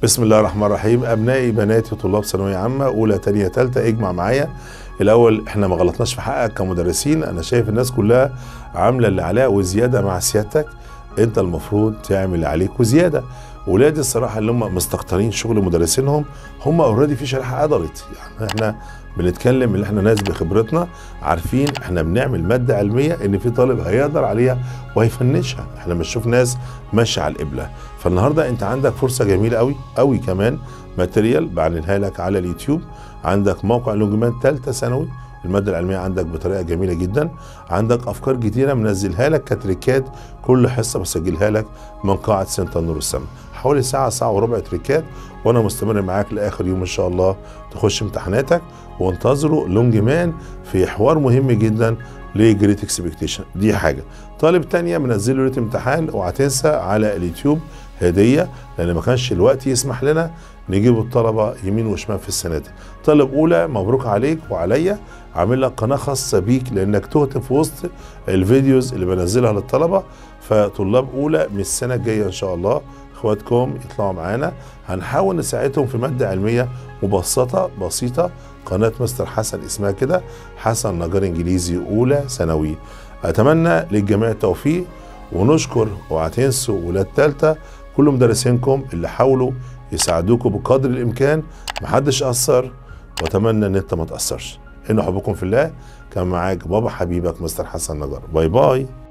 بسم الله الرحمن الرحيم ابنائي بناتي طلاب ثانويه عامه اولى تانية تالتة اجمع معايا الاول احنا ما غلطناش في حقك كمدرسين انا شايف الناس كلها عامله اللي عليها وزياده مع سيادتك انت المفروض تعمل اللي عليك وزياده ولادي الصراحه اللي هم مستكترين شغل مدرسينهم هم اوريدي في شريحه قدرت يعني احنا بنتكلم اللي احنا ناس بخبرتنا عارفين احنا بنعمل ماده علميه ان في طالب هيقدر عليها وهيفنشها احنا بنشوف ناس ماشيه على القبله فالنهارده انت عندك فرصه جميله قوي قوي كمان ماتيريال بعلنها لك على اليوتيوب عندك موقع لونجمان ثالثه ثانوي الماده العلميه عندك بطريقه جميله جدا عندك افكار كتيره منزلها لك كتريكات كل حصه بسجلها لك من قاعه سنتر نور السما حوالي ساعه ساعه وربع تريكات وانا مستمر معاك لاخر يوم ان شاء الله تخش امتحاناتك وانتظروا لونج مان في حوار مهم جدا لجريت اكسبكتيشن دي حاجه طالب تانية منزل له امتحان اوعى تنسى على اليوتيوب هديه لان ما كانش الوقت يسمح لنا نجيب الطلبه يمين وشمال في السنه دي طالب اولى مبروك عليك وعليا عامل لك قناه خاصه بيك لانك تهتم في وسط الفيديوز اللي بنزلها للطلبه فطلاب اولى من السنه الجايه ان شاء الله اخواتكم يطلعوا معانا هنحاول نساعدهم في ماده علميه مبسطه بسيطه قناه مستر حسن اسمها كده حسن نجار انجليزي اولى ثانوي اتمنى للجميع التوفيق ونشكر اوعى تنسوا ولاد تالتة كل مدرسينكم اللي حاولوا يساعدوكم بقدر الامكان محدش اثر واتمنى ان انت ما تاثرش ان حبكم في الله كان معاك بابا حبيبك مستر حسن نجار باي باي